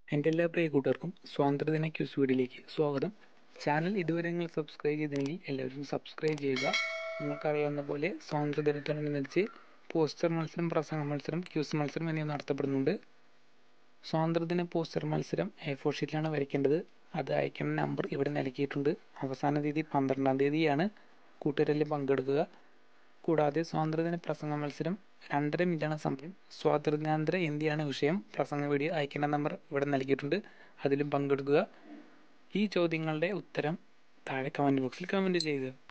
എൻ്റെ എല്ലാ പ്രിയ കൂട്ടുകാർക്കും സ്വാതന്ത്ര്യദിന ക്യൂസ് വീഡിയോയിലേക്ക് സ്വാഗതം ചാനൽ ഇതുവരെ നിങ്ങൾ സബ്സ്ക്രൈബ് ചെയ്തില്ലെങ്കിൽ എല്ലാവരും സബ്സ്ക്രൈബ് ചെയ്യുക നിങ്ങൾക്കറിയാവുന്ന പോലെ സ്വാതന്ത്ര്യദിനത്തോടനുബന്ധിച്ച് പോസ്റ്റർ മത്സരം പ്രസംഗ മത്സരം ക്യൂസ് മത്സരം എന്നിവ നടത്തപ്പെടുന്നുണ്ട് സ്വാതന്ത്ര്യദിന പോസ്റ്റർ മത്സരം എ ഫോർ ഷീറ്റിലാണ് വരയ്ക്കേണ്ടത് അത് അയക്കുന്ന നമ്പർ ഇവിടെ നൽകിയിട്ടുണ്ട് അവസാന തീയതി പന്ത്രണ്ടാം തീയതിയാണ് കൂട്ടുകാരെല്ലാം പങ്കെടുക്കുക കൂടാതെ സ്വാതന്ത്ര്യദിന പ്രസംഗ മത്സരം രണ്ടര മിനിറ്റാണ് സമയം സ്വാതന്ത്ര്യാനന്തര ഇന്ത്യയാണ് വിഷയം പ്രസംഗ വീഡിയോ അയക്കേണ്ട നമ്പർ ഇവിടെ നൽകിയിട്ടുണ്ട് അതിലും പങ്കെടുക്കുക ഈ ചോദ്യങ്ങളുടെ ഉത്തരം താഴെ കമൻറ്റ് ബോക്സിൽ കമൻറ്റ് ചെയ്യുക